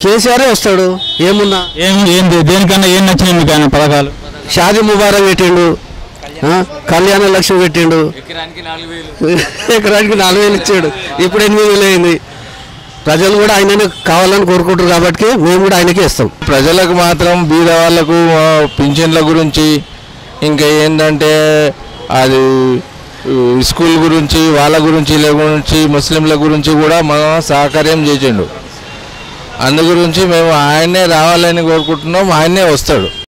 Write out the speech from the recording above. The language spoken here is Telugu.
కేసీఆరే వస్తాడు ఏమున్నా ఏం ఏం దేనికన్నా ఏం నచ్చినాయి మీకు ఆయన పథకాలు షాదీ ముబారక్ పెట్టిండు ఆ, కళ్యాణ లక్ష్మి పెట్టిండు ఎకరానికి నాలుగు వేలు ఇచ్చాడు ఇప్పుడు ఎనిమిది వేలు అయింది ప్రజలు కూడా ఆయననే కావాలని కోరుకుంటారు కాబట్టి మేము కూడా ఆయనకే ఇస్తాం ప్రజలకు మాత్రం బీద వాళ్ళకు ఆ, పింఛన్ల గురించి ఇంకా ఏంటంటే అది ఈ స్కూల్ గురించి వాళ్ళ గురించి వీళ్ళ గురించి ముస్లింల గురించి కూడా మనం సహకార్యం చేసిండు అందు గురించి మేము ఆయనే రావాలని కోరుకుంటున్నాం ఆయనే వస్తాడు